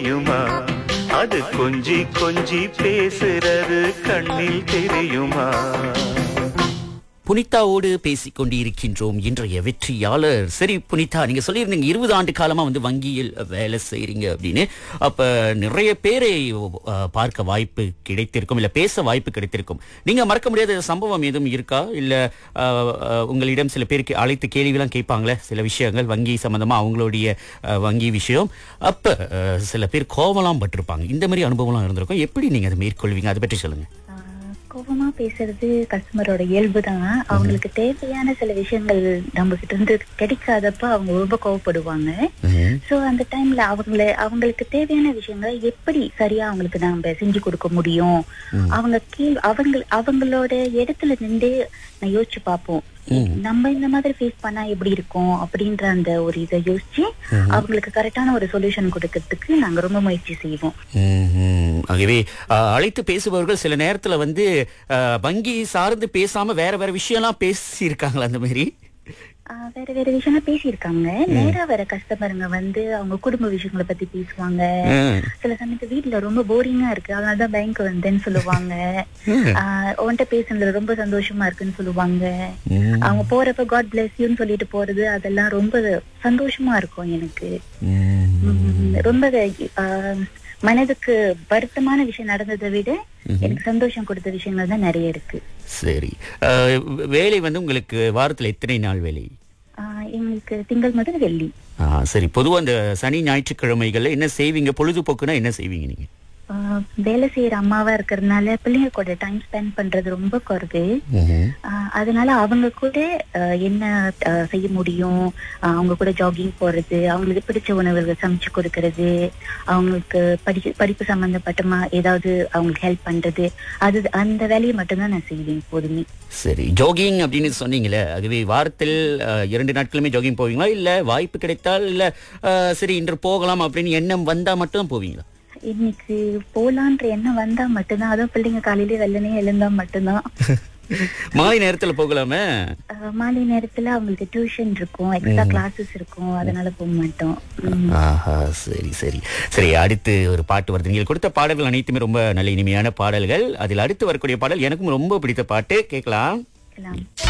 தெரியுமா அது கொஞ்சி கொஞ்சி பேசுறது கண்ணில் தெரியுமா புனிதாவோடு பேசிக் கொண்டிருக்கின்றோம் இன்றைய வெற்றியாளர் சரி புனிதா நீங்க சொல்லியிருந்தீங்க இருபது ஆண்டு காலமா வந்து வங்கியில் வேலை செய்றீங்க அப்படின்னு அப்ப நிறைய பேரை அஹ், பார்க்க வாய்ப்பு கிடைத்திருக்கும் இல்ல பேச வாய்ப்பு கிடைத்திருக்கும் நீங்க மறக்க முடியாத சம்பவம் எதுவும் இருக்கா இல்ல அஹ், அஹ், உங்களிடம் சில பேருக்கு அழைத்து கேள்விலாம் கேட்பாங்களே சில விஷயங்கள் வங்கி சம்பந்தமா அவங்களுடைய அஹ், வங்கி விஷயம் அப்ப அஹ், சில பேர் கோவலாம் பட்டிருப்பாங்க இந்த மாதிரி அனுபவம்லாம் இருந்திருக்கும் எப்படி நீங்க அதை மேற்கொள்வீங்க அதை பற்றி சொல்லுங்க ஆஹ் கோபமா பேசுறது கஸ்டமரோட இயல்பு தான் அவங்களுக்கு தேவையான சில விஷயங்கள் நம்ம கிட்ட இருந்து கிடைக்காதப்ப அவங்க ரொம்ப கோவப்படுவாங்க ம்ஹும். சோ அந்த டைம்ல அவங்கள அவங்களுக்கு தேவையான விஷயங்களை எப்படி சரியா அவங்களுக்கு நம்ம செஞ்சு கொடுக்க முடியும் அவங்க கீழ் அவங்க அவங்களோட இடத்துல நின்று நான் யோசிச்சு பார்ப்போம் நம்ம இந்த மாதிரி ஃபேஸ் பண்ணா எப்படி இருக்கும் அப்படின்ற அந்த ஒரு இதை யோசிச்சு அவங்களுக்கு கரெக்டான ஒரு சொல்யூஷன் கொடுக்கறதுக்கு நாங்க ரொம்ப முயற்சி செய்வோம் ம்ஹும். ஆகவே அஹ், அழைத்து பேசுபவர்கள் சில நேரத்துல வந்து அஹ், வங்கி சார்ந்து பேசாம வேற வேற விஷயம்லாம் பேசியிருக்காங்களா அந்த மாதிரி ஆஹ் வேற வேற விஷயம்லாம் பேசியிருக்காங்க நேரா வர கஸ்டமருங்க வந்து அவங்க குடும்ப விஷயங்களை பத்தி பேசுவாங்க ம். சில சமயத்து வீட்ல ரொம்ப போரிங்கா இருக்கு அதனாலதான் பேங்க் வந்தேன்னு சொல்லுவாங்க ஆஹ் உன்கிட்ட பேசுனதுல ரொம்ப சந்தோஷமா இருக்குன்னு சொல்லுவாங்க ம். அவங்க போறப்ப காட் பிளஸ் யூன்னு சொல்லிட்டு போறது அதெல்லாம் ரொம்ப சந்தோஷமா இருக்கும் எனக்கு ம். உம் ரொம்ப ஆஹ் மனதுக்கு வருத்தமான விஷயம் நடந்ததை விட எனக்கு சந்தோஷம் கொடுத்த விஷயங்கள் தான் நிறைய இருக்கு சரி அஹ், வேலை வந்து உங்களுக்கு வாரத்துல எத்தனை நாள் வேலை ஆஹ் எங்களுக்கு திங்கள் முதல் வெள்ளி ஆ, சரி பொதுவா அந்த சனி ஞாயிற்றுக்கிழமைகள்ல என்ன செய்வீங்க பொழுதுபோக்குனா என்ன செய்வீங்க நீங்க ஆஹ் வேலை செய்யற அம்மாவா இருக்கிறதுனால பிள்ளைங்க கூட டைம் ஸ்பெண்ட் பண்றது ரொம்ப குறைவு ம்ஹும். ஆஹ் அதனால அவங்க கூட ஆஹ் என்ன ஆஹ் செய்ய முடியும் ஆஹ் அவங்க கூட ஜாகிங் போறது அவங்களுக்கு பிடிச்ச உணவுகள் சமைச்சு கொடுக்கறது அவங்களுக்கு படிக்க படிப்பு சம்பந்தப்பட்டமா ஏதாவது அவங்களுக்கு ஹெல்ப் பண்றது அது அந்த வேலையை மட்டும்தான் நான் செய்வேன் எப்போதுமே சரி ஜாகிங் அப்படின்னு சொன்னீங்களே ஆகவே வாரத்தில் அஹ், இரண்டு நாட்களுமே ஜாகிங் போவீங்களா இல்ல வாய்ப்பு கிடைத்தால் இல்ல அஹ், சரி இன்று போகலாம் அப்படின்னு எண்ணம் வந்தா மட்டும் போவீங்களா இன்னைக்கு போலான்ற எண்ணம் வந்தா மட்டும்தான் அதுவும் பிள்ளைங்க காலையில வெள்ளனே எழுந்தா மட்டும்தான் மாலை நேரத்துல போகலாமே ஆஹ் மாலை நேரத்துல அவங்களுக்கு டியூஷன் இருக்கும் எக்ஸ்ட்ரா கிளாஸஸ் இருக்கும் அதனால போக மாட்டோம் உம் ஆஹா சரி சரி சரி அடுத்து ஒரு பாட்டு வருது நீங்கள் கொடுத்த பாடல்கள் அனைத்துமே ரொம்ப நல்ல இனிமையான பாடல்கள் அதில் அடுத்து வரக்கூடிய பாடல் எனக்கும் ரொம்ப பிடித்த பாட்டு கேட்கலாம் இருக்கலாம்